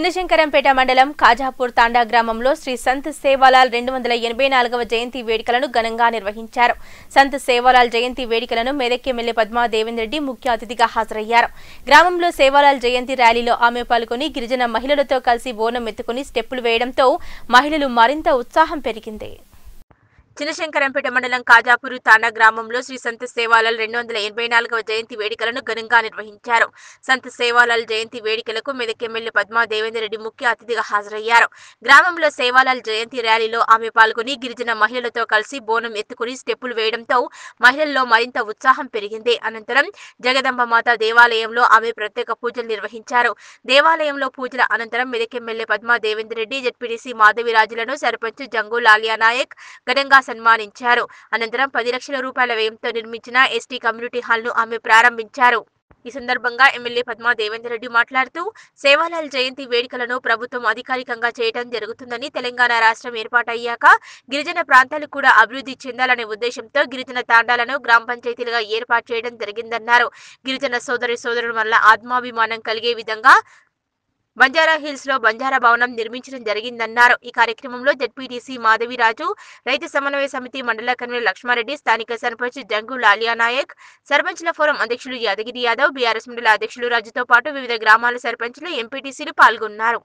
చిన్నశంకరంపేట మండలం కాజాపూర్ తాండా గ్రామంలో శ్రీ సంత్ సేవాలాల్ రెండు వందల ఎనభై నాలుగవ జయంతి వేడుకలను ఘనంగా నిర్వహించారు సంత్ సేవాలాల్ జయంతి వేడుకలను మెదక్ ఎమ్మెల్యే పద్మా దేవేంద్రెడ్డి ముఖ్య అతిథిగా హాజరయ్యారు గ్రామంలో సేవాలాల్ జయంతి ర్యాలీలో ఆమె పాల్గొని గిరిజన మహిళలతో కలిసి బోనం ఎత్తుకుని స్టెప్పులు వేయడంతో మహిళలు మరింత ఉత్సాహం పెరిగింది చిన్నశంకరంపేట మండలం కాజాపూర్ తాండా గ్రామంలో శ్రీ సంత సేవాలాల్ రెండు వందల ఎనభై నాలుగవ జయంతి వేడుకలను ఘనంగా నిర్వహించారు సంత సేవాలాల్ జయంతి వేడుకలకు మెదక్ ఎమ్మెల్యే పద్మా దేవేందర్ రెడ్డి ముఖ్య అతిథిగా హాజరయ్యారు గ్రామంలో సేవాలాల్ జయంతి ర్యాలీలో ఆమె పాల్గొని గిరిజన మహిళలతో కలిసి బోనం ఎత్తుకుని స్టెప్పులు వేయడంతో మహిళల్లో మరింత ఉత్సాహం పెరిగింది అనంతరం జగదంబ మాత దేవాలయంలో ఆమె ప్రత్యేక పూజలు నిర్వహించారు దేవాలయంలో పూజల అనంతరం మెదక్ ఎమ్మెల్యే పద్మా దేవేందర్ రెడ్డి జడ్పీడీసీ మాధవిరాజులను సర్పంచ్ జంగు లాలియా నాయక్ ఘనంగా సన్మానించారు అనంతరం పది లక్షల రూపాయల వ్యయంతో నిర్మించిన ఎస్టీ కమ్యూనిటీ హాల్ ను ఆమె ప్రారంభించారు ఈ సందర్భంగా ఎమ్మెల్యే పద్మా దేవేందర్ రెడ్డి మాట్లాడుతూ సేవాలాల్ జయంతి వేడుకలను ప్రభుత్వం అధికారికంగా చేయడం జరుగుతుందని తెలంగాణ రాష్ట్రం ఏర్పాటయ్యాక గిరిజన ప్రాంతాలు కూడా అభివృద్ధి చెందాలనే ఉద్దేశంతో గిరిజన తాండాలను గ్రామ పంచాయతీలుగా ఏర్పాటు చేయడం జరిగిందన్నారు గిరిజన సోదరి సోదరుల వల్ల ఆత్మాభిమానం కలిగే విధంగా బంజారా హిల్స్ లో బంజారా భవనం నిర్మించడం జరిగిందన్నారు ఈ కార్యక్రమంలో జడ్పీటీసీ మాధవిరాజు రైతు సమన్వయ సమితి మండల కన్వీనర్ లక్ష్మారెడ్డి స్థానిక సర్పంచ్ జంగు లాలియా నాయక్ సర్పంచ్ల ఫోరం అధ్యక్షులు యాదగిరి యాదవ్ బీఆర్ఎస్ మండల అధ్యక్షులు రాజుతో పాటు వివిధ గ్రామాల సర్పంచ్లు ఎంపీటీసీలు పాల్గొన్నారు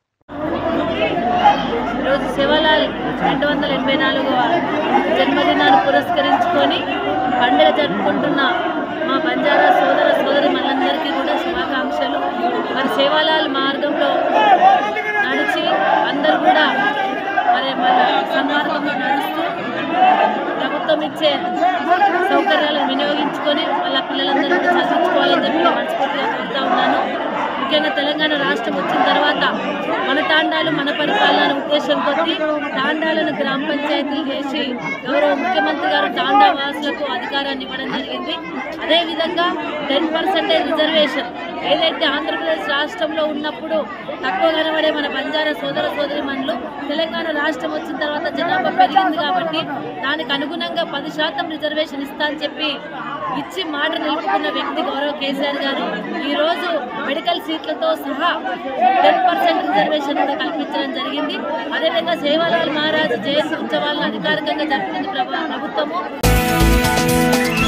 ఈరోజు శివలాల్ రెండు వందల ఎనభై నాలుగవ జన్మదినాన్ని పురస్కరించుకొని పండుగ జరుపుకుంటున్న మా బంజారా సోదర సోదరి మనందరికీ కూడా శుభాకాంక్షలు మరి సేవాలాల్ మార్గంలో నడిచి అందరూ కూడా మరి మన సన్మార్గంలో నడుస్తూ ప్రభుత్వం ఇచ్చే సౌకర్యాలను వినియోగించుకొని వాళ్ళ పిల్లలందరూ కూడా చదివించుకోవాలని చెప్పి మనస్ఫూర్తిగా కోరుతా ఉన్నాను ముఖ్యంగా తెలంగాణ రాష్ట్రం వచ్చిన తర్వాత మన తాండాలు మన పరిపాలన అనే ఉద్దేశంతో తాండాలను గ్రామ పంచాయతీలు చేసి గౌరవ ముఖ్యమంత్రి గారు తాండా వాసులకు అధికారాన్ని ఇవ్వడం జరిగింది అదేవిధంగా టెన్ పర్సెంటేజ్ రిజర్వేషన్ ఏదైతే ఆంధ్రప్రదేశ్ రాష్ట్రంలో ఉన్నప్పుడు తక్కువ కనబడే మన బంజారా సోదర సోదరి మనలు తెలంగాణ రాష్ట్రం వచ్చిన తర్వాత జనాభా పెరిగింది కాబట్టి దానికి అనుగుణంగా పది శాతం రిజర్వేషన్ ఇస్తా అని చెప్పి ఇచ్చి మాట నిలుపుకున్న వ్యక్తి గౌరవ కేసీఆర్ గారు ఈ రోజు మెడికల్ సీట్లతో సహా టెన్ పర్సెంట్ రిజర్వేషన్ కూడా కల్పించడం జరిగింది అదేవిధంగా సేవాలాల్ మహారాజ్ జయంతి ఉత్సవాలను అధికారికంగా జరుపుకుంది ప్రభు- ప్రభుత్వము